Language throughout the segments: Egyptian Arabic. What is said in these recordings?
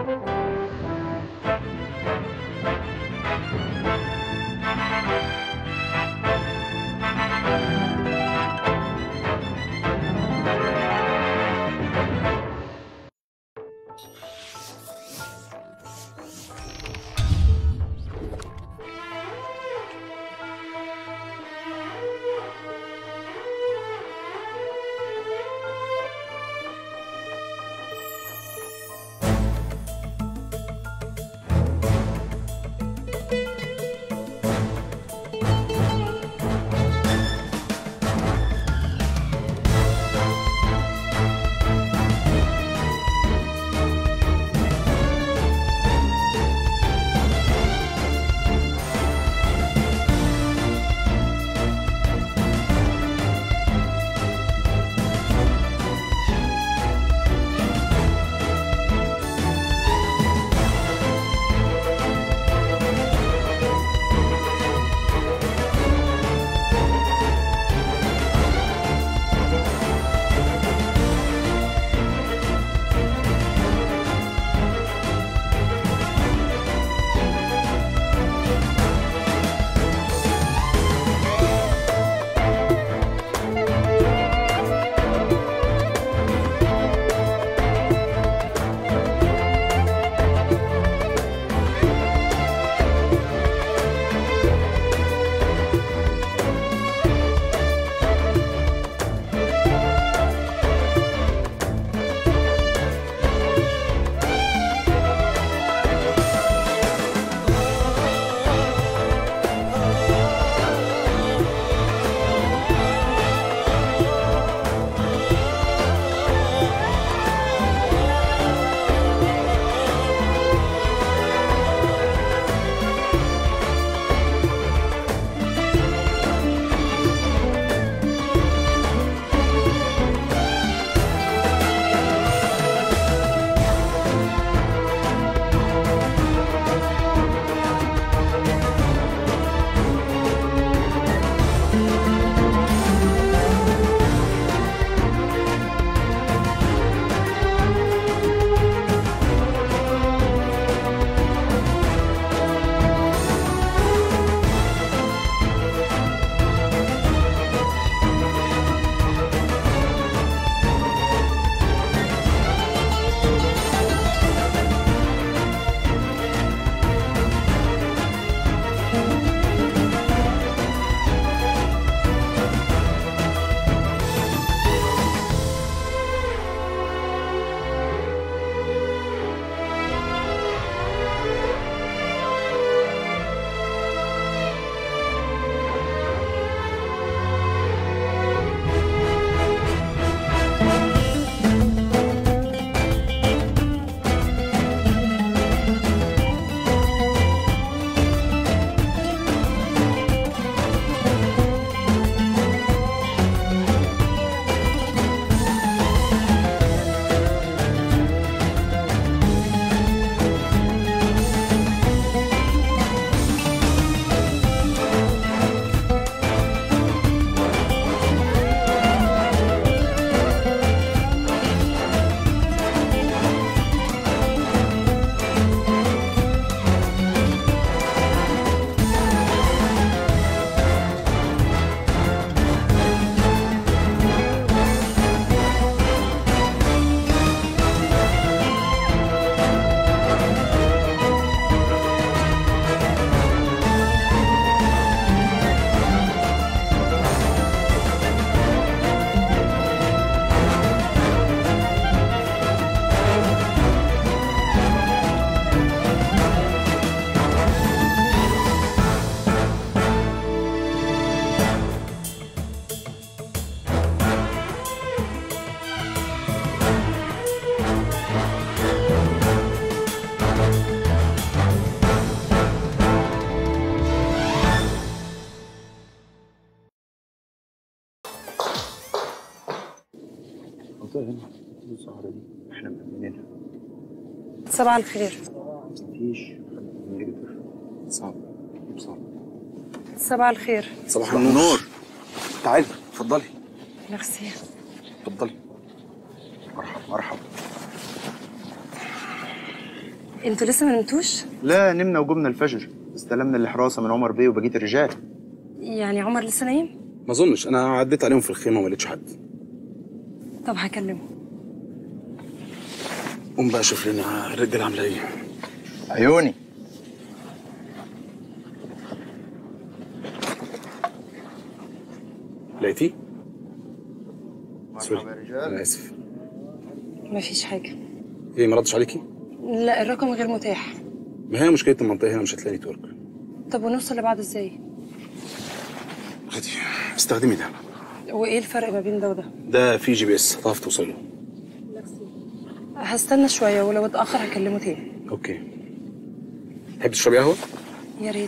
منطقة هنا الصحراء دي احنا مأمنينها صباح الخير مفيش حد يقدر صعب صعب صباح الخير صباح النور تعالي اتفضلي ميرسي اتفضلي مرحبا مرحبا انتوا لسه ما نمتوش لا نمنا وجبنا الفجر استلمنا الحراسه من عمر بيه وبقيه الرجال يعني عمر لسه نايم ما اظنش انا عديت عليهم في الخيمه وما لقيتش حد طب هكلمه قوم بقى شوف لنا الرجاله عامله ايه عيوني لقيتيه سوري مرحبا يا رجال. انا اسف مفيش حاجه ايه ما ردش عليكي لا الرقم غير متاح ما هي مشكله المنطقه هنا مش هتلاقي نتورك طب ونوصل لبعض ازاي خدي استخدمي ده وايه الفرق ما بين ده وده ده في جي بي اس هتعرف توصله هستنى شويه ولو اتاخر هكلمه تاني اوكي تحب تشربي قهوه يا ريت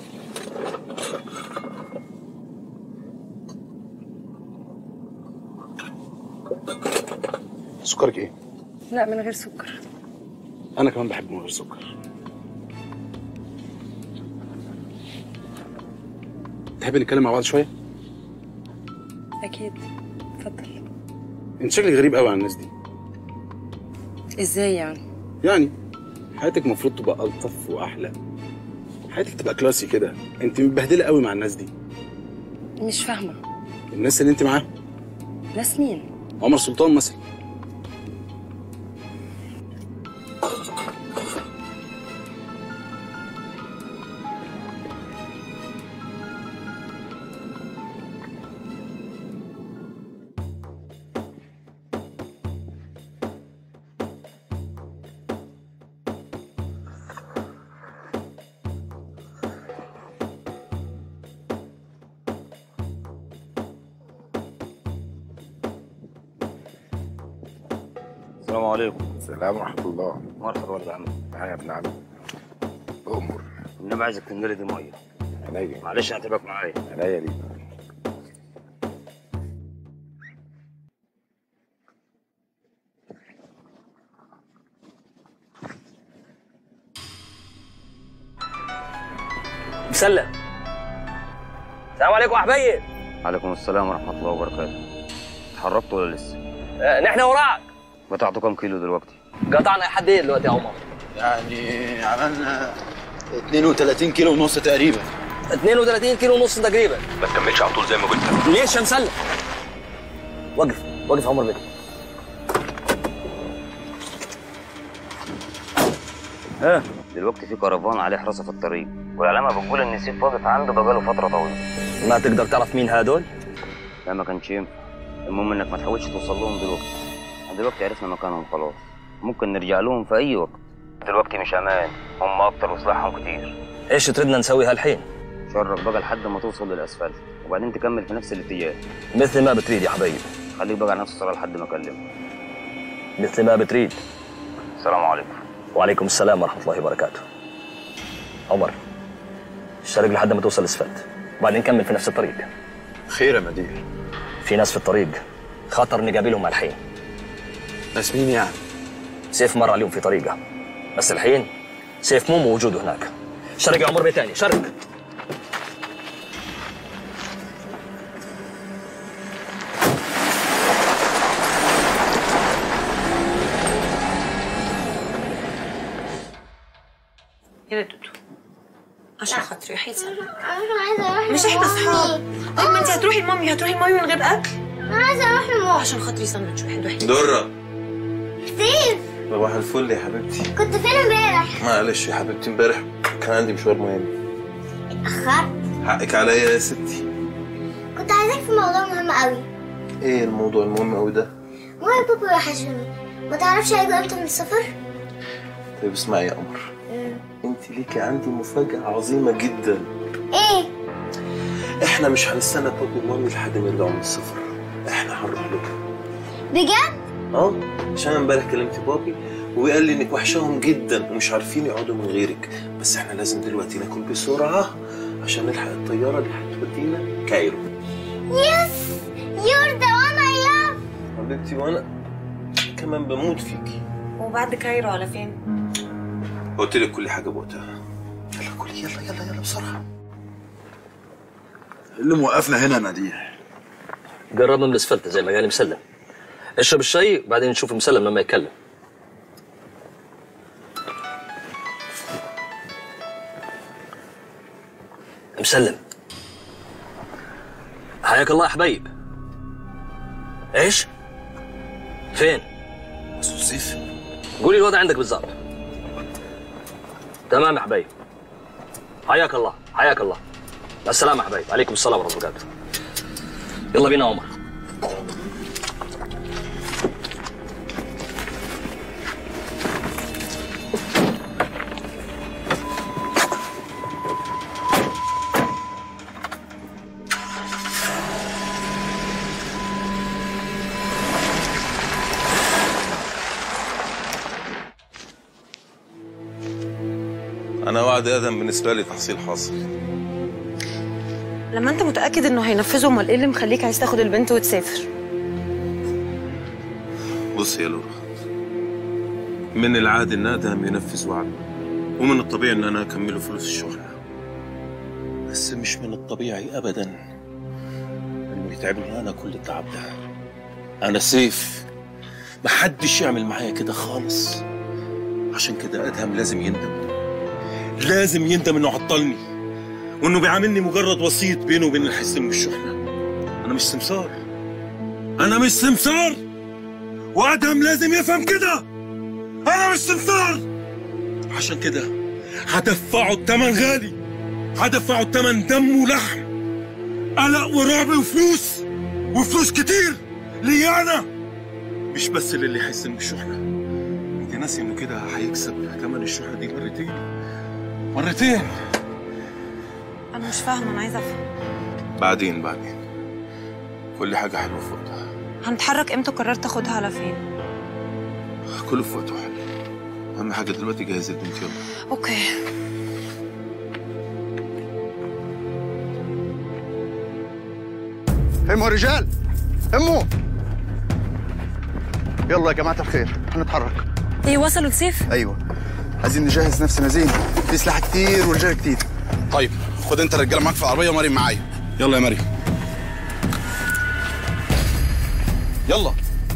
سكرك ايه لا من غير سكر انا كمان بحب من غير سكر تحبي نتكلم مع بعض شويه اكيد اتفضل انت شكلك غريب قوي عن الناس دي ازاي يعني يعني حياتك المفروض تبقى الطف واحلى حياتك تبقى كلاسي كده انت متبهدله قوي مع الناس دي مش فاهمه الناس اللي انت معاهم ناس مين عمر سلطان مثلا السلام عليكم السلام ورحمة الله مرحبا ولد عمي معايا يا ابن عمي أمر النبي عايزك تنقلي دي ميه عينيا معلش هتبقى معايا عينيا ليك مسلم السلام عليكم يا حبايب عليكم السلام ورحمه الله وبركاته اتحركتوا ولا لسه آه، نحن وراك قطعتوا كام كيلو دلوقتي قطعنا لحد ايه دلوقتي يا عمر يعني عملنا 32 كيلو ونص تقريبا 32 كيلو ونص تقريبا ما تكملش على طول زي ما قلت ليش يا مسلم وقف وقف يا عمر بيه ها دلوقتي في كرفان عليه حراسه في الطريق والعلامه بتقول ان سيف واقف عنده بقاله فتره طويله ما تقدر تعرف مين هذول لا ما كانش ينفع المهم انك ما تحاولش توصل لهم دلوقتي احنا دلوقتي عرفنا مكانهم خلاص ممكن نرجع لهم في اي وقت دلوقتي مش امان هم اكتر وسلاحهم كتير ايش تريدنا نسوي هالحين شرك بقى لحد ما توصل للاسفلت وبعدين تكمل في نفس الاتجاه مثل ما بتريد يا حبايب خليك بقى على نفس الصلاه لحد ما اكلمك مثل ما بتريد السلام عليكم وعليكم السلام ورحمه الله وبركاته عمر اشترك لحد ما توصل الاسفلت وبعدين نكمل في نفس الطريق خير يا مدير في ناس في الطريق خطر نقابلهم الحين ناس مين يعني؟ سيف مر عليهم في طريقه بس الحين سيف مو موجود هناك شرق يا عمر بيه تاني شرق يا دودو عشان خاطري يا حيسة انا عايزه اروح مش احنا اصحاب طيب ما انت هتروحي لمامي هتروحي لمامي من غير اكل انا عايزه اروح لماما عشان خاطري ساندوتش واحد واحد درة ستيف صباح الفل يا حبيبتي كنت فين امبارح معلش يا حبيبتي امبارح كان عندي مشوار مهم اتاخرت حقك عليا يا ستي كنت عايزاك في موضوع مهم قوي ايه الموضوع المهم قوي ده؟ ماما وبابا وحشوني ما تعرفش هيجوا امتى من السفر طيب اسمعي يا قمر انت ليكي عندي مفاجأة عظيمة جدا ايه احنا مش هنستنى بابي ومامي لحد ما يرجعوا من السفر احنا هنروح لهم بجد اه عشان أنا امبارح كلمت بابي وقال لي انك وحشاهم جدا ومش عارفين يقعدوا من غيرك بس احنا لازم دلوقتي ناكل بسرعة عشان نلحق الطيارة اللي هتودينا كايرو يس يور ذا وان اي لاف حبيبتي وانا كمان بموت فيكي وبعد كايرو على فين؟ قلت لك كل حاجة بوقتها يلا كلي يلا يلا يلا بسرعة اللي موقفنا هنا مديح قربنا من الاسفلت زي ما قال مسلم اشرب الشاي بعدين نشوف مسلم لما يتكلم مسلم حياك الله يا حبيب ايش؟ فين؟ سيف قولي الوضع عندك بالضبط تمام يا حبيب حياك الله حياك الله مع السلامة يا حبيب عليكم السلام ورحمة الله وبركاته يلا بينا يا عمر انا وعد ادم بالنسبه لي تحصيل حاصل لما انت متاكد انه هينفذه امال ايه اللي مخليك عايز تاخد البنت وتسافر بص يا لورا من العادي ان ادم ينفذ وعده ومن الطبيعي ان انا اكمله فلوس الشغل بس مش من الطبيعي ابدا انه يتعبني انا كل التعب ده انا سيف محدش يعمل معايا كده خالص عشان كده ادهم لازم يندم لازم يندم انه عطلني وانه بيعاملني مجرد وسيط بينه وبين الحسن والشحنه انا مش سمسار انا مش سمسار وادهم لازم يفهم كده انا مش سمسار عشان كده هدفعه التمن غالي هدفعه التمن دم ولحم قلق ورعب وفلوس وفلوس كتير ليا انا مش بس للي يحسن بالشحنه انت ناسي انه كده هيكسب تمن الشحنه دي مرتين مرتين انا مش فاهمه انا عايزه افهم بعدين بعدين كل حاجه حلوه في وقتها هنتحرك امتى قررت تاخدها على فين كله في وقته حلو اهم حاجه دلوقتي جهز البنت يلا اوكي هموا يا رجال هموا يلا يا جماعة الخير هنتحرك ايه وصلوا لسيف أيوة عايزين نجهز نفسنا زين في سلاح كتير ورجال كتير طيب خد انت الرجاله معاك في العربيه ومريم معايا يلا يا مريم يلا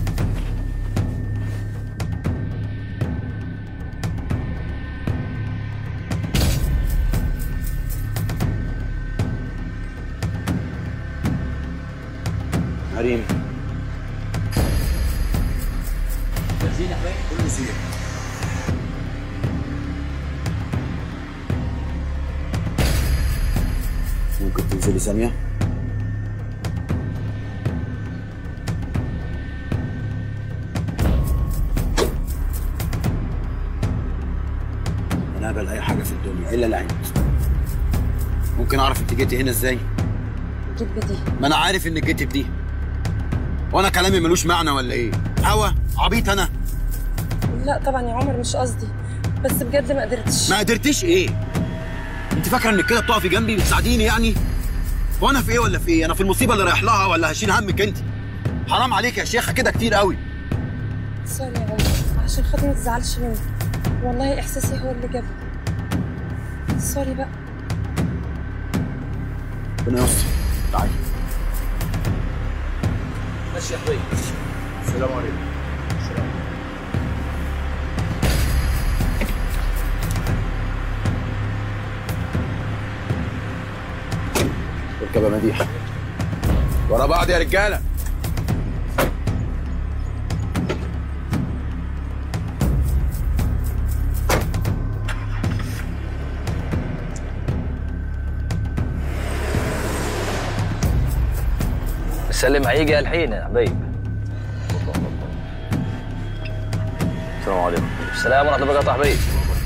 مريم ممكن تنزلي ثانيه انا اقبل اي حاجه في الدنيا الا العند ممكن اعرف انت جيتي هنا ازاي جيت بدي ما انا عارف انك جيتي بدي وانا كلامي ملوش معنى ولا ايه هوا عبيط انا لا طبعا يا عمر مش قصدي بس بجد ما قدرتش ما قدرتش ايه انت فاكره انك كده بتقفي جنبي بتساعديني يعني وانا في ايه ولا في ايه انا في المصيبه اللي رايح لها ولا هشيل همك انت حرام عليك يا شيخه كده كتير قوي سوري يا عمر عشان خاطر ما تزعلش مني والله احساسي هو اللي جابني سوري بقى ربنا يستر تعالي ماشي يا حبيبي السلام عليكم اركب يا مديح ورا بعض يا رجاله سلم هيجي الحين يا حبيب السلام عليكم السلام ورحمة الله وبركاته يا حبيب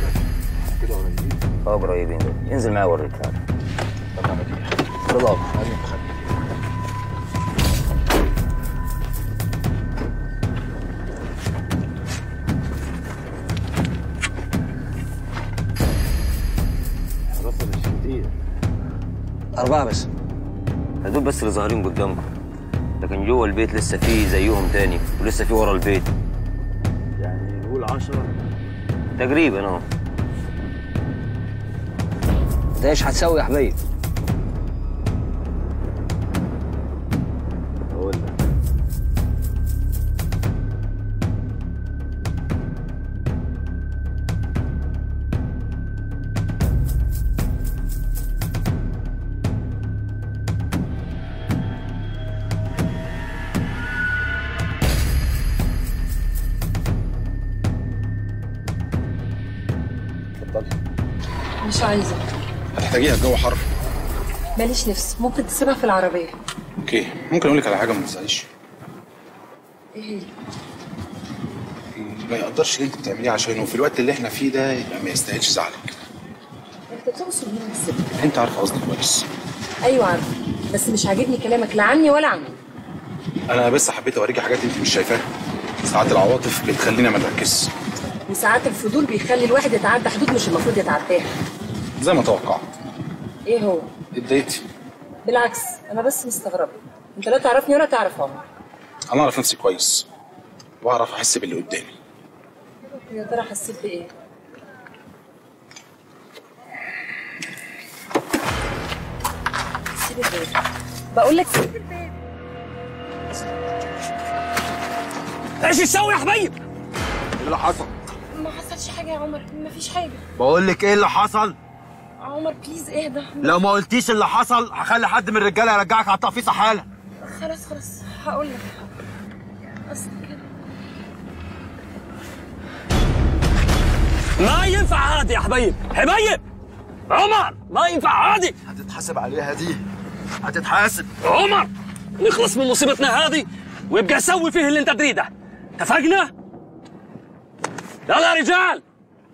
اه قريبين دول انزل معايا اوريك هذا بالضبط أربعة بس هدول بس اللي ظاهرين قدامكم لكن جوه البيت لسه فيه زيهم تاني ولسه فيه ورا البيت يعني نقول عشرة تقريبا اه أنت إيش هتسوي يا حبيب؟ اقول لك اتفضلي مش عايزة هتحتاجيها الجو حر ماليش نفس ممكن تسيبها في العربية اوكي ممكن اقول لك على حاجه ما تزعليش ايه هي؟ ما يقدرش اللي انت بتعمليه عشانه في الوقت اللي احنا فيه ده يبقى ما يستاهلش زعلك انت تقصد مين بالظبط؟ انت عارف قصدي كويس ايوه عارفة بس مش عاجبني كلامك لا عني ولا عني انا بس حبيت اوريكي حاجات انت مش شايفاها ساعات العواطف بتخلينا ما نركزش وساعات الفضول بيخلي الواحد يتعدى حدود مش المفروض يتعداها زي ما توقعت ايه هو؟ اتضايقتي بالعكس انا بس مستغربة انت لا تعرفني ولا تعرف عمر انا اعرف نفسي كويس واعرف احس باللي قدامي يا ترى حسيت بايه؟ سيب الباب بقول لك سيب الباب ايش تسوي يا حبيب؟ ايه اللي حصل؟ ما حصلش حاجة يا عمر ما فيش حاجة بقول لك ايه اللي حصل؟ عمر بليز اهدى لو ما قلتيش اللي حصل هخلي حد من الرجاله يرجعك على التقفيصه حالا خلاص خلاص هقول لك اصل كده ما ينفع هادي يا حبيب حبيب عمر ما ينفع هادي هتتحاسب عليها دي هتتحاسب عمر نخلص من مصيبتنا هذه ويبقى سوي فيه اللي انت تريده اتفقنا يلا يا رجال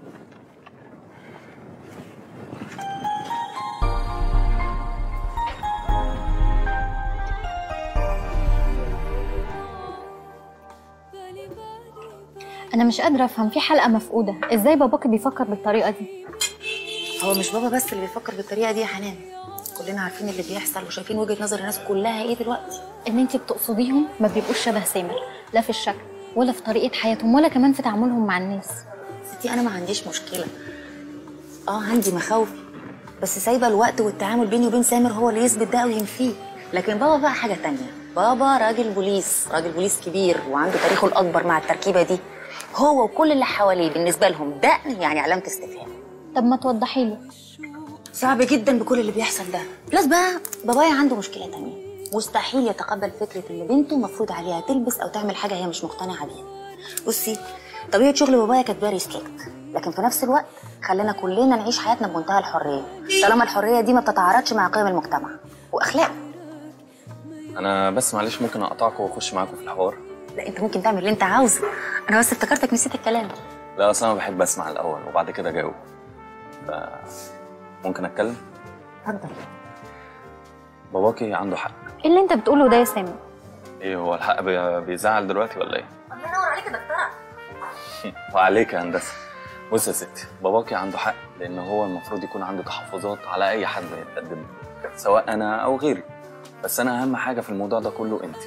انا مش قادره افهم في حلقه مفقوده ازاي باباكي بيفكر بالطريقه دي هو مش بابا بس اللي بيفكر بالطريقه دي يا حنان كلنا عارفين اللي بيحصل وشايفين وجهه نظر الناس كلها ايه دلوقتي ان انت بتقصديهم ما بيبقوش شبه سامر لا في الشكل ولا في طريقه حياتهم ولا كمان في تعاملهم مع الناس ستي انا ما عنديش مشكله اه عندي مخاوفي بس سايبه الوقت والتعامل بيني وبين سامر هو اللي يثبت ده وينفيه لكن بابا بقى حاجه تانية بابا راجل بوليس راجل بوليس كبير وعنده تاريخه الاكبر مع التركيبه دي هو وكل اللي حواليه بالنسبه لهم دقن يعني علامه استفهام طب ما توضحي لي صعب جدا بكل اللي بيحصل ده بلس بقى بابايا عنده مشكله تانية مستحيل يتقبل فكره ان بنته مفروض عليها تلبس او تعمل حاجه هي مش مقتنعه بيها بصي طبيعه شغل بابايا كانت فيري ستريكت لكن في نفس الوقت خلانا كلنا نعيش حياتنا بمنتهى الحريه طالما الحريه دي ما بتتعارضش مع قيم المجتمع واخلاقه انا بس معلش ممكن اقطعكم واخش معاكم في الحوار لا انت ممكن تعمل اللي انت عاوزه انا بس افتكرتك نسيت الكلام لا اصل انا بحب اسمع الاول وبعد كده اجاوب ف ممكن اتكلم اتفضل باباكي عنده حق ايه اللي انت بتقوله ده يا سامر ايه هو الحق بي- بيزعل دلوقتي ولا ايه الله ينور عليك يا دكتوره وعليك يا هندسه بص يا ستي باباكي عنده حق لان هو المفروض يكون عنده تحفظات على اي حد يتقدم له، سواء انا او غيري بس انا اهم حاجه في الموضوع ده كله انت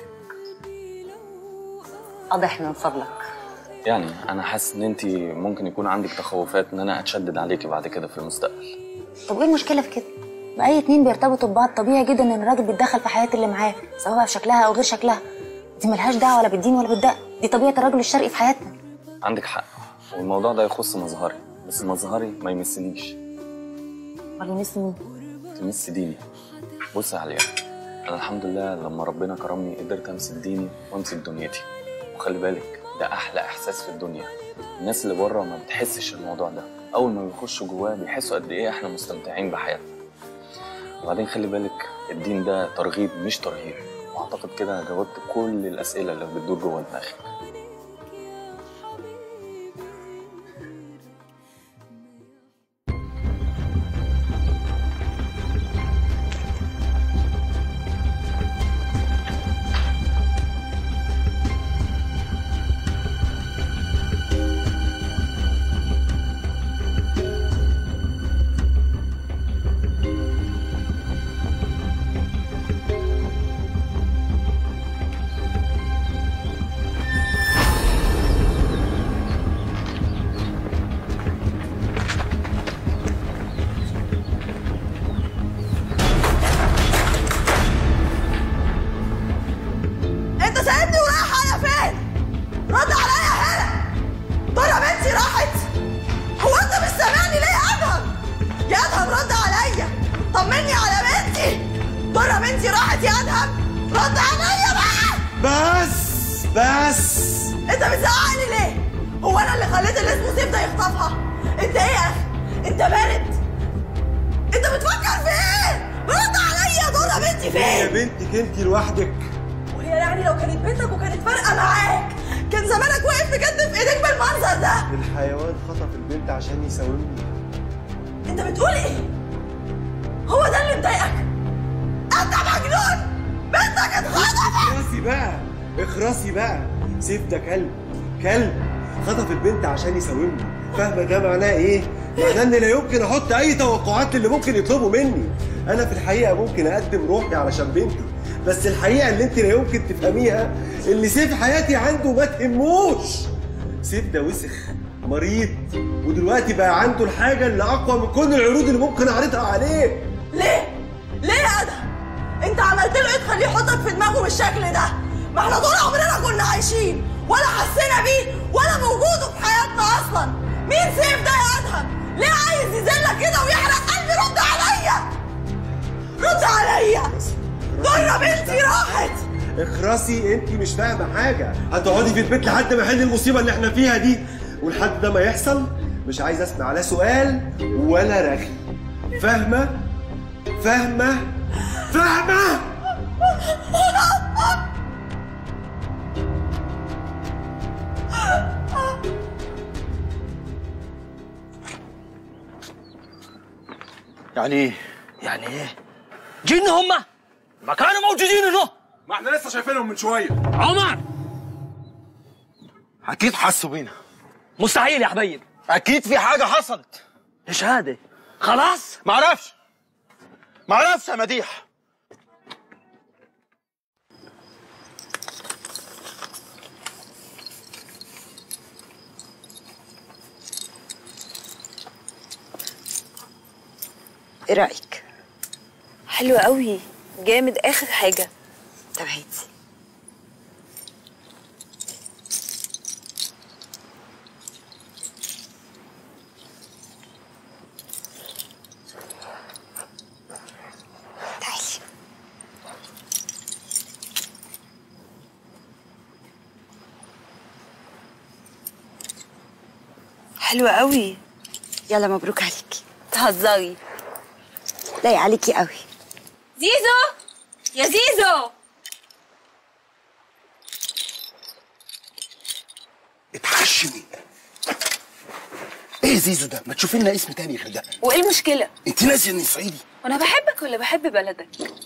واضح من فضلك يعني انا حاسس ان انت ممكن يكون عندك تخوفات ان انا اتشدد عليكي بعد كده في المستقبل طب ايه المشكله في كده ما اي اتنين بيرتبطوا ببعض طبيعي جدا ان الراجل بيتدخل في حياه اللي معاه سواء بقى في شكلها او غير شكلها دي ملهاش دعوه ولا بالدين ولا بالدق دي طبيعه الرجل الشرقي في حياتنا عندك حق والموضوع ده يخص مظهري بس مظهري ما يمسنيش امال يمسني مين تمس ديني بص يا عليا انا الحمد لله لما ربنا كرمني قدرت امسك ديني وامسك دنيتي وخلي بالك ده احلى احساس في الدنيا الناس اللي بره ما بتحسش الموضوع ده اول ما بيخشوا جواه بيحسوا قد ايه احنا مستمتعين بحياتنا وبعدين خلي بالك الدين ده ترغيب مش ترهيب واعتقد كده جاوبت كل الاسئله اللي بتدور جوه دماغك انت سايبني ورايح على فين؟ رد عليا هنا طارة بنتي راحت هو انت مش سامعني ليه يا ادهم؟ يا ادهم رد عليا طمني على بنتي طارة بنتي راحت يا ادهم رد عليا بقى بس بس انت بتزعقني ليه؟ هو انا اللي خليت اللي اسمه سيف ده يخطفها؟ انت ايه يا اخي؟ انت بارد انت بتفكر في ايه رد عليا دورة بنتي يا فين بنتك انت لوحدك وهي يعني لو كانت بنتك وكانت فارقه معاك كان زمانك واقف بجد في ايديك بالمنظر ده الحيوان خطف البنت عشان يساومني انت بتقول ايه هو ده اللي مضايقك انت مجنون بنتك اتخطفت اخرسي بقى اخرسي بقى سيف ده كلب كلب خطف البنت عشان يساومني فاهمه ده معناه ايه؟ معناه ان لا يمكن احط اي توقعات للي ممكن يطلبوا مني انا في الحقيقه ممكن اقدم روحي علشان بنتي بس الحقيقه اللي انت لا يمكن تفهميها ان سيف حياتي عنده ما تهموش سيف ده وسخ مريض ودلوقتي بقى عنده الحاجه اللي اقوى من كل العروض اللي ممكن اعرضها عليه ليه ليه يا ادهم انت عملت له ايه تخليه يحطك في دماغه بالشكل ده ما احنا طول عمرنا كنا عايشين ولا حسينا بيه ولا موجوده في حياتنا اصلا مين سيف ده يا ادهم ليه عايز يذلك كده ويحرق قلبي رد عليا رد عليا ضرة بنتي راحت اخرسي انت مش فاهمه حاجه هتقعدي في البيت لحد ما يحل المصيبه اللي احنا فيها دي ولحد ده ما يحصل مش عايز اسمع لا سؤال ولا رغي فاهمه فاهمه فاهمه يعني ايه؟ يعني ايه؟ جن هما ما كانوا موجودين هنا ما احنا لسه شايفينهم من شويه عمر اكيد حسوا بينا مستحيل يا حبيب اكيد في حاجه حصلت ايش هذا؟ خلاص؟ معرفش معرفش يا مديح ايه رايك حلو قوي جامد اخر حاجه طب هاتي تعالي حلو قوي يلا مبروك عليكي تهزري لايق عليكي قوي زيزو يا زيزو اتحشمي ايه زيزو ده؟ ما تشوفي لنا اسم تاني غير ده وايه المشكله انت ناسيه اني صعيدي وانا بحبك ولا بحب بلدك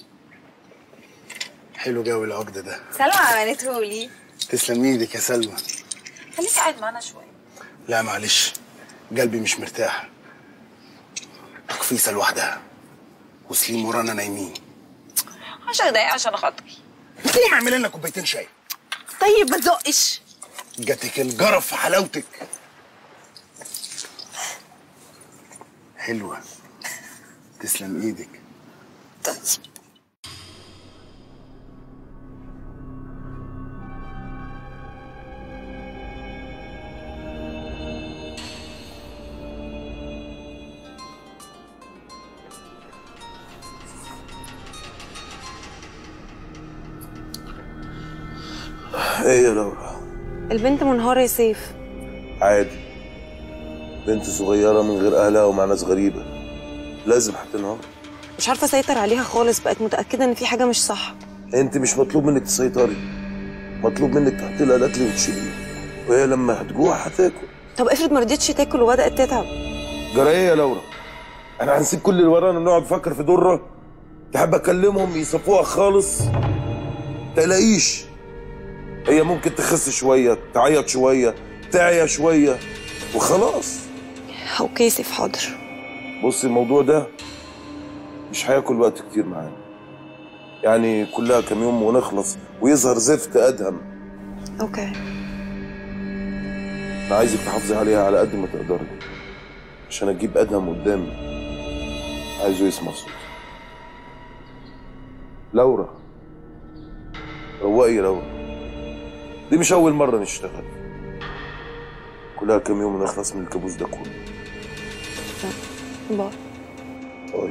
حلو جو العقد ده سلمى عملتهولي تسلم ايدك يا سلمى خليك قاعد معانا شويه لا معلش قلبي مش مرتاح تقفيصه لوحدها وسليم ورانا نايمين عشر دقايق عشان خاطري قوم اعمل لنا كوبايتين شاي طيب ما تزقش جاتك الجرف في حلاوتك حلوة تسلم ايدك ايه يا لورا البنت منهارة يا سيف عادي بنت صغيرة من غير أهلها ومع ناس غريبة لازم هتنهار مش عارفة اسيطر عليها خالص بقت متأكدة ان في حاجة مش صح انت مش مطلوب منك تسيطري مطلوب منك تحطي لها الاكل وتشيليه وهي لما هتجوع هتاكل طب افرض ما رضيتش تاكل وبدأت تتعب جرى ايه يا لورا انا هنسيب كل اللي ورانا ونقعد نفكر في دره تحب اكلمهم يصفوها خالص تلاقيش هي ممكن تخس شويه تعيط شويه تعيا شويه وخلاص اوكي سيف حاضر بص الموضوع ده مش هياكل وقت كتير معانا يعني كلها كام يوم ونخلص ويظهر زفت ادهم اوكي انا عايزك تحافظي عليها على قد ما تقدري عشان اجيب ادهم قدامي عايزه يسمع صوتي لورا روقي يا لورا دي مش اول مره نشتغل كلها كام يوم ونخلص من الكابوس ده كله باي طيب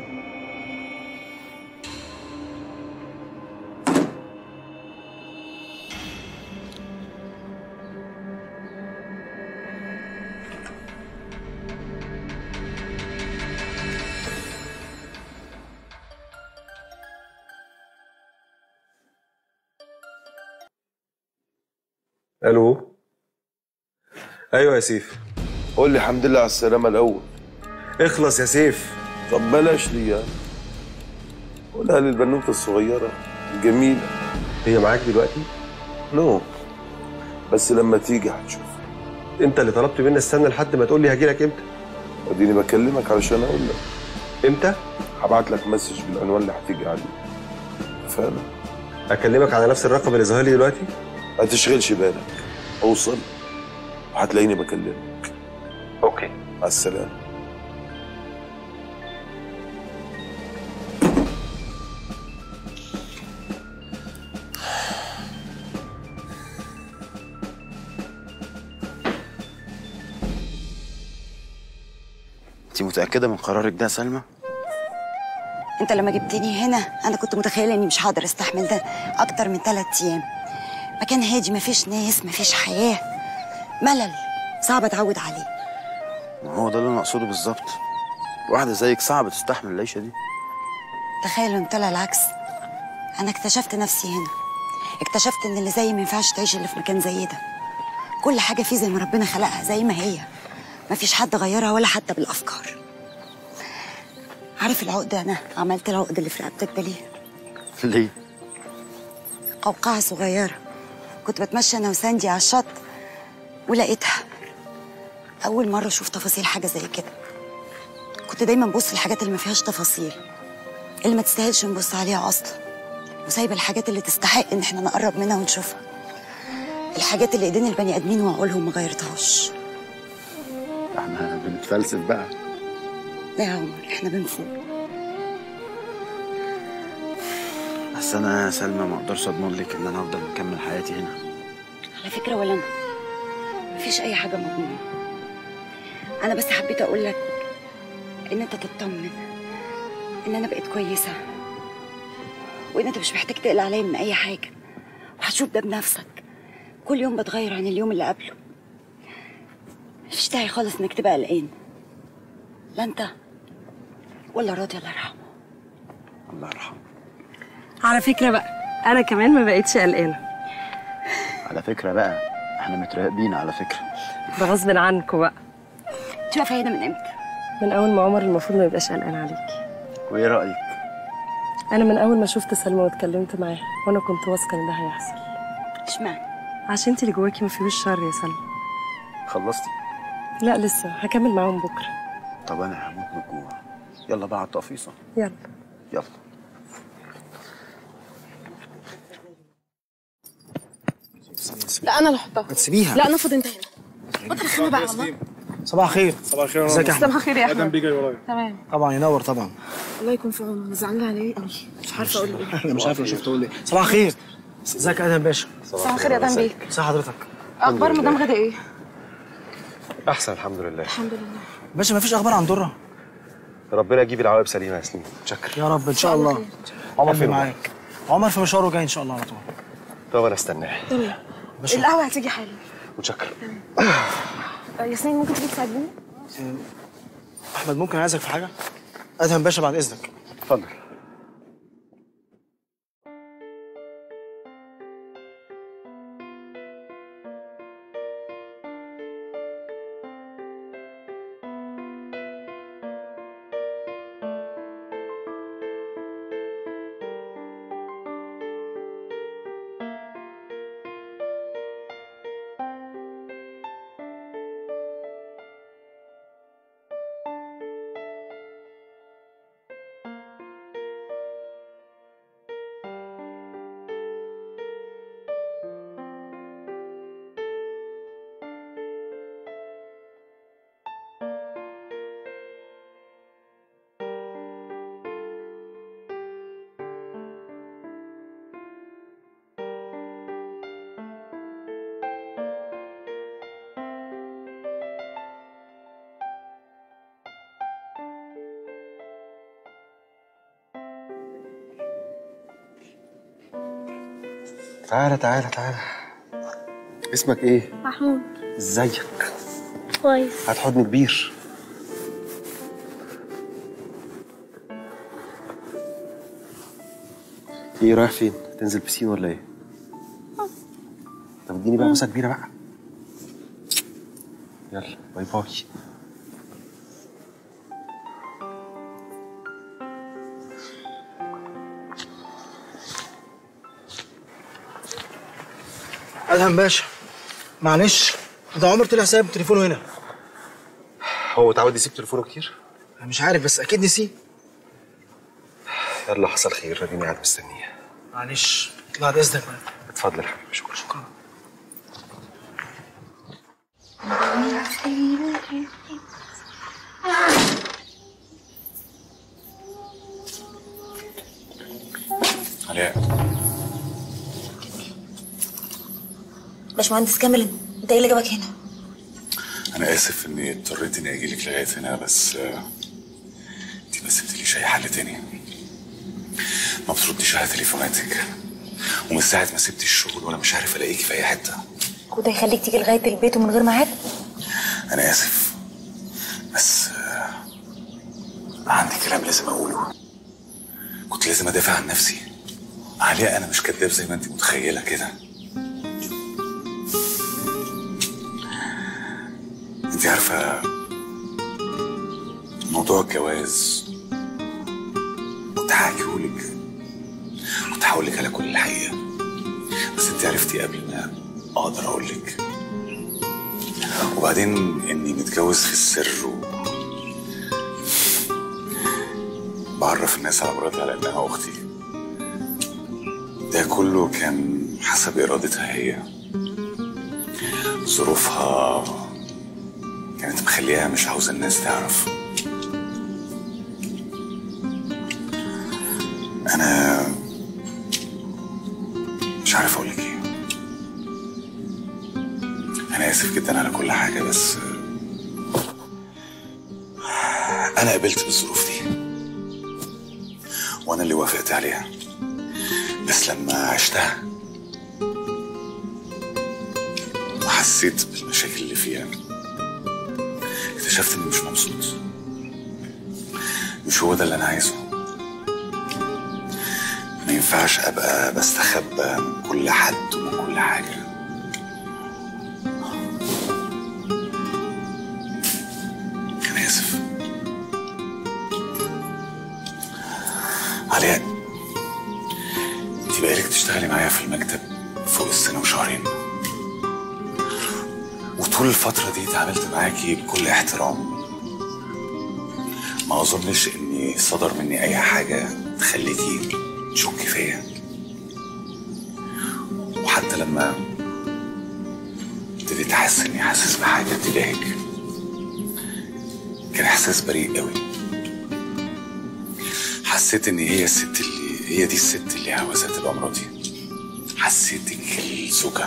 الو ايوه يا سيف قول لي الحمد لله على السلامه الاول اخلص يا سيف طب بلاش لي يعني قولها للبنوته الصغيره الجميله هي معاك دلوقتي نو بس لما تيجي هتشوف انت اللي طلبت مني استنى لحد ما تقول لي هاجي لك امتى اديني بكلمك علشان اقول لك امتى هبعت لك مسج بالعنوان اللي هتيجي عليه فاهم اكلمك على نفس الرقم اللي ظاهر لي دلوقتي ما تشغلش بالك اوصل وهتلاقيني بكلمك اوكي مع السلامه انت متاكده من قرارك ده يا سلمى انت لما جبتني هنا انا كنت متخيله اني مش هقدر استحمل ده اكتر من ثلاث ايام مكان هادي مفيش ناس مفيش حياه ملل صعب اتعود عليه ما هو ده اللي انا اقصده بالظبط واحده زيك صعب تستحمل العيشه دي تخيل ان طلع العكس انا اكتشفت نفسي هنا اكتشفت ان اللي زيي ما ينفعش تعيش الا في مكان زي ده كل حاجه فيه زي ما ربنا خلقها زي ما هي مفيش حد غيرها ولا حتى بالافكار عارف العقده انا عملت العقد اللي في رقبتك ده ليه ليه قوقعة صغيرة كنت بتمشى أنا وساندي على الشط ولقيتها أول مرة أشوف تفاصيل حاجة زي كده كنت دايما ببص الحاجات اللي ما فيهاش تفاصيل اللي ما تستاهلش نبص عليها أصلا وسايبة الحاجات اللي تستحق إن إحنا نقرب منها ونشوفها الحاجات اللي إيدين البني آدمين وعقولهم ما غيرتهاش احنا بنتفلسف بقى لا يا عمر إحنا بنفوق بس انا يا سلمى ما اقدرش اضمن لك ان انا افضل مكمل حياتي هنا على فكرة ولا أنا مفيش أي حاجة مضمونة أنا بس حبيت أقول لك إن أنت تطمن إن أنا بقيت كويسة وإن أنت مش محتاج تقلق عليا من أي حاجة وهتشوف ده بنفسك كل يوم بتغير عن اليوم اللي قبله مفيش داعي خالص إنك تبقى قلقان لا أنت ولا راضي الله يرحمه الله يرحمه على فكرة بقى أنا كمان ما بقتش قلقانة على فكره بقى احنا متراقبين على فكره ده غصب عنكم بقى أنت بقى فايدة من إمتى؟ من أول ما عمر المفروض ما يبقاش قلقان عليكي وايه رايك أنا من أول ما شفت سلمى واتكلمت معاها وأنا كنت واثقة إن ده هيحصل اشمعنى؟ عشان انت اللي جواكي ما فيهوش شر يا سلمى خلصتي لا لسه هكمل معاهم بكرة طب انا هموت من الجوع يلا بقى على التقفيصه يلا يلا لا أنا اللي أحطها ما تسيبيها. لا نفض أنت هنا بطل خيمة بقى والله صباح الخير صباح الخير ازيك يا احمد صباح الخير يا أحمد ادم بيجي ورايا تمام طبعا ينور طبعا الله يكون في عونه أنا زعلانة عليه قوي مش عارفة أقول له إيه انا مش عارف لو شفت اقول ايه صباح الخير ازيك يا ادم باشا صباح الخير يا أدم بيك ازي حضرتك أخبار مدام غدا إيه؟ احسن الحمد لله الحمد لله باشا ما فيش اخبار عن دره ربنا يجيب العواقب سليمه يا سنين متشكر يا رب ان شاء الله عمر قلبي فين معاك عمر في مشواره جاي ان شاء الله على طول طب انا استناه تمام باشا. القهوة هتيجي حالا متشكر آه، ياسمين ممكن تيجي تساعديني؟ احمد ممكن عايزك في حاجه ادهم باشا بعد اذنك اتفضل تعالى تعالى تعالى اسمك ايه؟ محمود ازيك؟ كويس هات حضن كبير ايه رايح فين؟ تنزل بسين ولا ايه؟ طب طب اديني بقى بوسه كبيره بقى يلا باي باي ادهم باشا معلش ده عمر طلع سايب تليفونه هنا هو اتعود يسيب تليفونه كتير أنا مش عارف بس اكيد نسيه يلا حصل خير اديني قاعد مستنيه معلش بعد اذنك بقى اتفضل يا حبيبي شكرا شكرا علاء باشمهندس كامل انت ايه اللي جابك هنا؟ انا اسف اني اضطريت اني اجي لك لغايه هنا بس آه، انت ما سبتليش اي حل تاني ما بترديش على تليفوناتك ومن ساعه ما سبت الشغل وانا مش عارف الاقيكي في اي حته وده يخليك تيجي لغايه البيت ومن غير ميعاد؟ انا اسف بس آه، عندي كلام لازم اقوله كنت لازم ادافع عن نفسي عليا انا مش كداب زي ما انت متخيله كده انت عارفه موضوع الجواز كنت هحكيهولك كنت هقولك على كل الحقيقه بس انت عرفتي قبل ما اقدر اقولك وبعدين اني متجوز في السر و... بعرف الناس على مراتي على انها اختي ده كله كان حسب ارادتها هي ظروفها كانت مخليها مش عاوزه الناس تعرف انا مش عارف اقول لك ايه انا اسف جدا على كل حاجه بس انا قبلت بالظروف دي وانا اللي وافقت عليها بس لما عشتها وحسيت بالمشاكل اللي فيها اكتشفت اني مش مبسوط مش هو ده اللي انا عايزه ما ينفعش ابقى بستخبى من كل حد ومن كل حاجه انا اسف علاء انت بقالك تشتغلي معايا في المكتب فوق السنه وشهرين وطول الفترة دي اتعاملت معاكي بكل احترام ما اظنش اني صدر مني اي حاجة تخليكي تشكي فيا وحتى لما ابتديت احس اني حاسس بحاجة تجاهك كان احساس بريء قوي حسيت ان هي الست اللي هي دي الست اللي عاوزة تبقى مراتي حسيتك الزوجة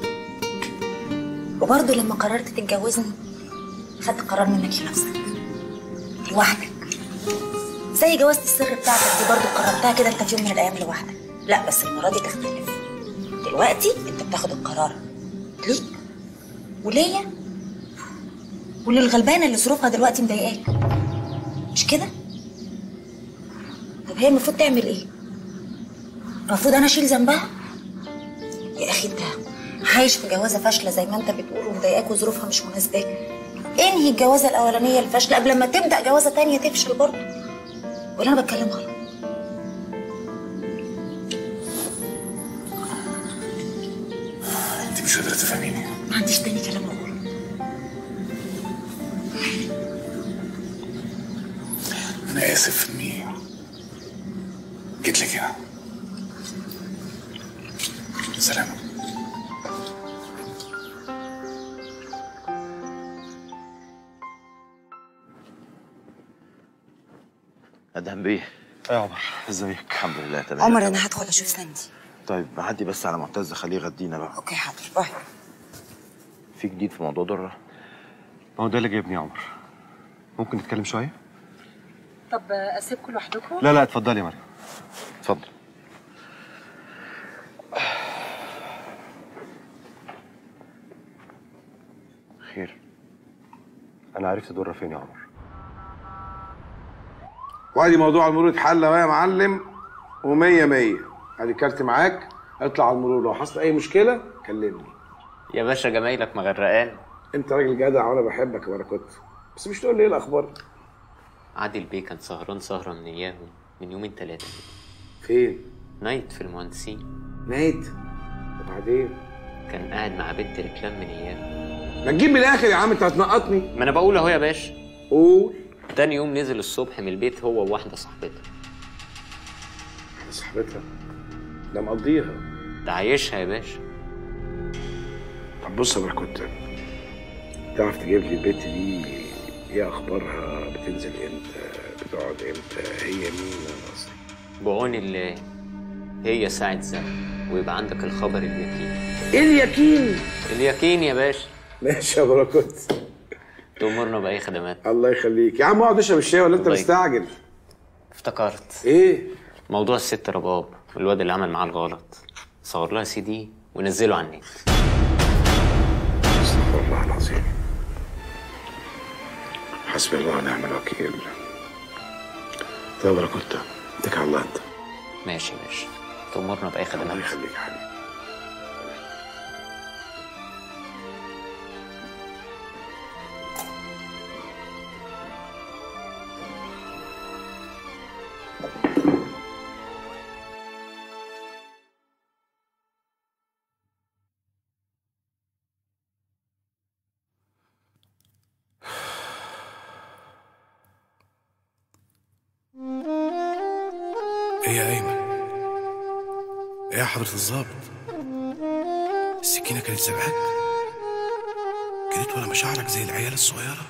وبرضه لما قررت تتجوزني خدت قرار منك لنفسك لوحدك زي جوازة السر بتاعتك دي برضه قررتها كده انت في يوم من الايام لوحدك لا بس المره دي تختلف دلوقتي انت بتاخد القرار ليك وليا وللغلبانه اللي ظروفها دلوقتي مضايقاك مش كده طب هي المفروض تعمل ايه المفروض انا اشيل ذنبها يا اخي انت عايش في جوازه فاشله زي ما انت بتقول ومضايقاك وظروفها مش مناسباك انهي الجوازه الاولانيه الفاشله قبل ما تبدا جوازه تانية تفشل برضه ولا انا بتكلم غلط انت مش قادرة تفهميني ما عنديش تاني كلام اقوله انا اسف اني جيت لك هنا سلام ادهم بيه يا عمر ازيك الحمد لله تمام عمر انا هدخل اشوف سندي طيب عدي بس على معتز خليه يغدينا بقى اوكي حاضر باي في جديد في موضوع دره ما هو ده اللي جايبني يا عمر ممكن نتكلم شويه طب اسيبكم لوحدكم لا لا اتفضلي يا مريم اتفضل خير انا عرفت دره فين يا عمر وادي موضوع المرور اتحل اهو يا معلم ومية مية ادي كارت معاك اطلع على المرور لو حصل اي مشكله كلمني يا باشا جمايلك مغرقان انت راجل جدع وانا بحبك يا باراكوت بس مش تقول لي ايه الاخبار عادل بيه كان سهران سهرة من اياهم من يومين تلاتة فين؟ نايت في المهندسين نايت وبعدين كان قاعد مع بنت ركلام من اياهم ما تجيب من الاخر يا عم انت هتنقطني ما انا بقول اهو يا باشا قول تاني يوم نزل الصبح من البيت هو وواحدة صاحبتها صاحبتها ده مقضيها ده عايشها يا باشا طب بص يا باراكوت تعرف تجيب لي البت دي ايه اخبارها بتنزل امتى بتقعد امتى هي مين انا قصدي بعون الله هي ساعة زمن ويبقى عندك الخبر اليقين ايه اليقين؟ اليقين يا باشا ماشي يا باراكوت تأمرنا بأي خدمات الله يخليك يا عم اقعد اشرب الشاي ولا انت الله مستعجل افتكرت ايه موضوع الست رباب والواد اللي عمل معاه الغلط صور لها سي دي ونزله على النت استغفر الله العظيم حسبي الله ونعم الوكيل طيب يا باراكوت اتكل على الله انت ماشي يا باشا تأمرنا بأي خدمات الله يخليك يا حبيبي ايه يا ايمن ايه يا حضرة الظابط السكينة كانت سابقاك جريت ورا مشاعرك زي العيال الصغيرة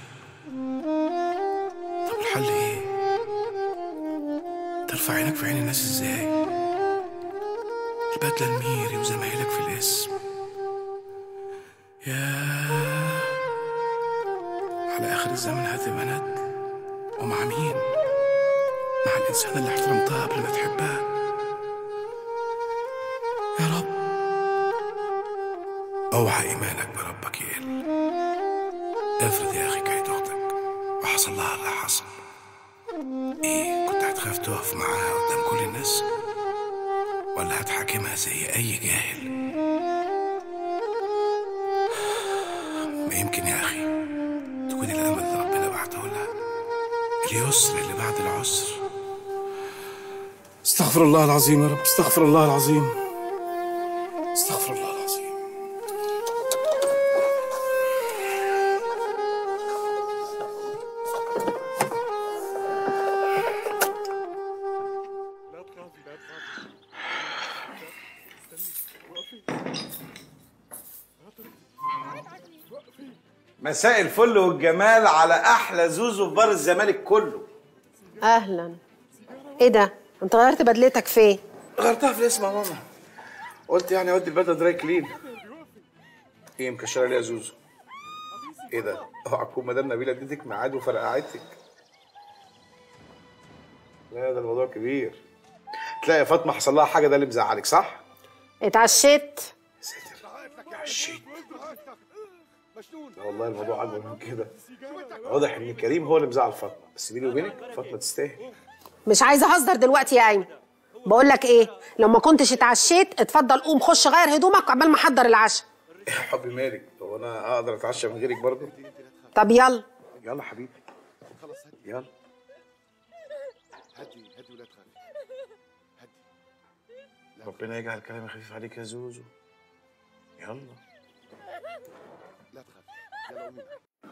طب الحل ايه ترفع عينك في عين الناس ازاي البدلة الميري وزمايلك في الاسم ياه على اخر الزمن هتبقى ند ومع مين مع الإنسان اللي احترمتها قبل ما تحبها يا رب اوعى إيمانك بربك يقل افرض يا أخي كانت أختك وحصل لها اللي حصل إيه كنت هتخاف تقف معاها قدام كل الناس ولا هتحاكمها زي أي جاهل ما يمكن يا أخي تكون الأمل اللي ربنا بعته لها اليسر اللي بعد العسر استغفر الله العظيم يا رب استغفر الله العظيم استغفر الله العظيم مساء الفل والجمال على احلى زوزو في بار الزمالك كله اهلا ايه ده انت غيرت بدلتك فين غيرتها في الاسم يا ماما قلت يعني اودي البدله دراي كلين ايه مكشره ليه يا زوزو ايه ده اوعى تكون مدام نبيله اديتك ميعاد وفرقعتك لا ده الموضوع كبير تلاقي يا فاطمه حصل لها حاجه ده اللي مزعلك صح اتعشيت عشيت لا والله الموضوع اكبر من كده واضح ان كريم هو اللي مزعل فاطمه بس بيني وبينك فاطمه تستاهل مش عايزه اهزر دلوقتي يا ايمن بقول لك ايه لو ما كنتش اتعشيت اتفضل قوم خش غير هدومك عقبال ما احضر العشاء يا حبي مالك هو انا اقدر اتعشى من غيرك برضه طب يلا يلا حبيبي يلا هدي هدي ولا تخافي ربنا يجعل كلامي خفيف عليك يا زوزو يلا لا تخافي يلا قومي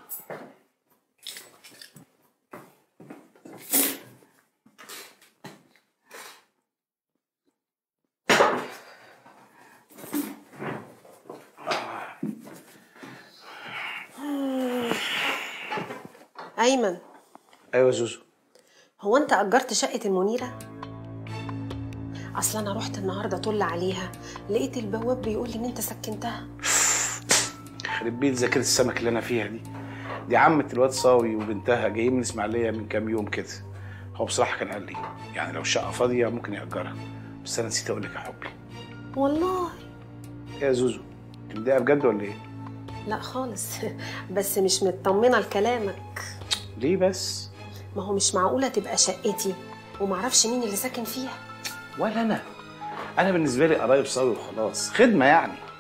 ايمن ايوه يا زوزو هو انت اجرت شقه المنيره اصل انا رحت النهارده طل عليها لقيت البواب بيقول لي ان انت سكنتها يخرب بيت ذاكره السمك اللي انا فيها دي دي عمة الواد صاوي وبنتها جايين من اسماعيليه من كام يوم كده هو بصراحه كان قال لي يعني لو الشقه فاضيه ممكن ياجرها بس انا نسيت اقول لك يا حبي والله ايه يا زوزو انت مضايقه بجد ولا ايه لا خالص بس مش مطمنه لكلامك ليه بس ما هو مش معقوله تبقى شقتي ومعرفش مين اللي ساكن فيها ولا انا انا بالنسبه لي قرايب صاوي وخلاص خدمه يعني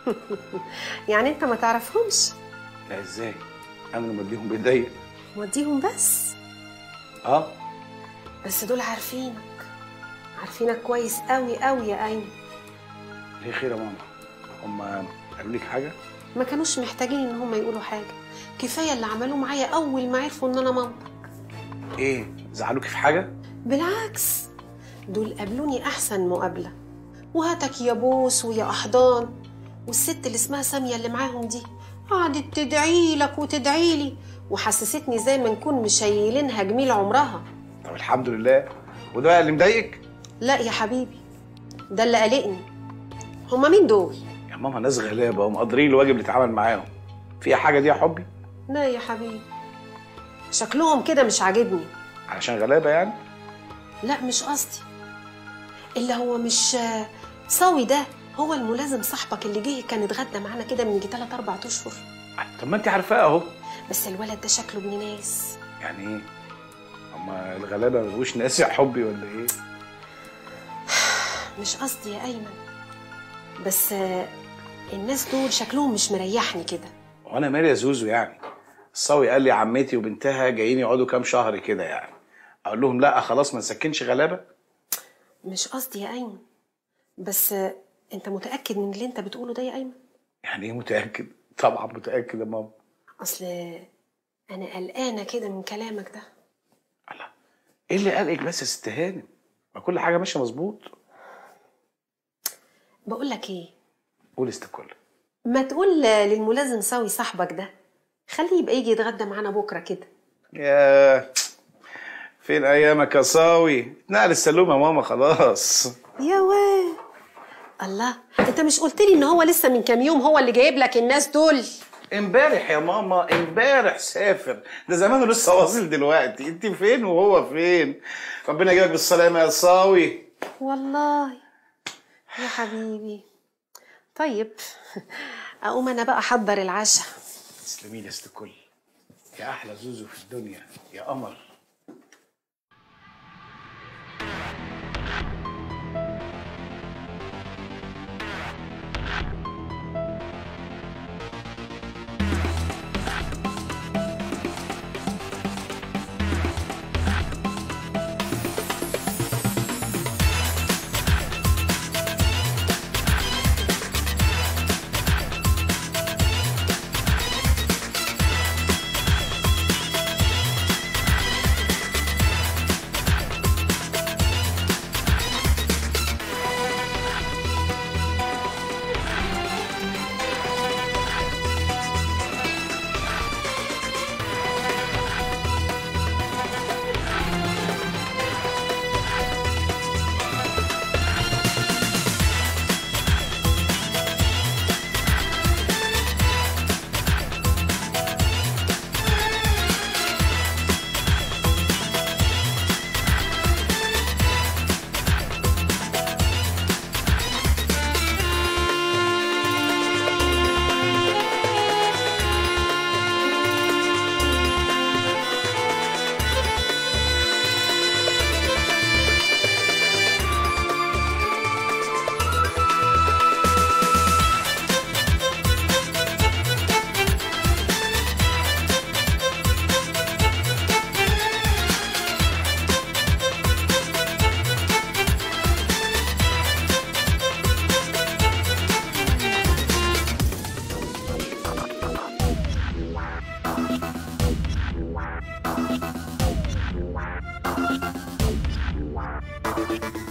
يعني انت ما تعرفهمش لا ازاي انا اللي مديهم بايديا وديهم بس اه بس دول عارفينك عارفينك كويس قوي قوي يا ايمن ليه خير يا ماما هم قالوا لك حاجه ما كانوش محتاجين ان هم يقولوا حاجه كفايه اللي عملوه معايا اول ما عرفوا ان انا مامتك ايه زعلوكي في حاجه بالعكس دول قابلوني احسن مقابله وهاتك يا بوس ويا احضان والست اللي اسمها ساميه اللي معاهم دي قعدت تدعي لك وتدعي لي وحسستني زي ما نكون مشيلينها جميل عمرها طب الحمد لله وده بقى اللي مضايقك لا يا حبيبي ده اللي قلقني هما مين دول يا ماما ناس غلابه ومقدرين الواجب اللي اتعمل معاهم فيها حاجه دي يا حبي لا يا حبيبي شكلهم كده مش عاجبني علشان غلابه يعني لا مش قصدي اللي هو مش صاوي ده هو الملازم صاحبك اللي جه كان اتغدى معانا كده من يجي تلات اربع اشهر طب ما انت عارفاه اهو بس الولد ده شكله ابن ناس يعني ايه هما الغلابه ما بيبقوش ناس يا حبي ولا ايه مش قصدي يا ايمن بس آه، الناس دول شكلهم مش مريحني كده وانا مالي يا زوزو يعني الصاوي قال لي عمتي وبنتها جايين يقعدوا كام شهر كده يعني اقول لهم لا خلاص ما نسكنش غلابه مش قصدي يا ايمن بس آه، انت متاكد من اللي انت بتقوله ده يا ايمن يعني ايه متاكد طبعا متاكد يا ماما اصل انا قلقانه كده من كلامك ده ايه اللي قلقك بس يا ست هانم ما كل حاجه ماشيه مظبوط بقول لك ايه قول استكل ما تقول للملازم ساوي صاحبك ده خليه يبقى يجي يتغدى معانا بكره كده يا فين ايامك يا صاوي اتنقل السلوم يا ماما خلاص يا واد الله انت مش قلت لي ان هو لسه من كام يوم هو اللي جايب لك الناس دول امبارح يا ماما امبارح سافر ده زمانه لسه واصل دلوقتي انت فين وهو فين ربنا يجيبك بالسلامه يا صاوي والله يا حبيبي طيب اقوم انا بقى احضر العشاء تسلمي لي يا ست الكل يا احلى زوزو في الدنيا يا قمر Thank you.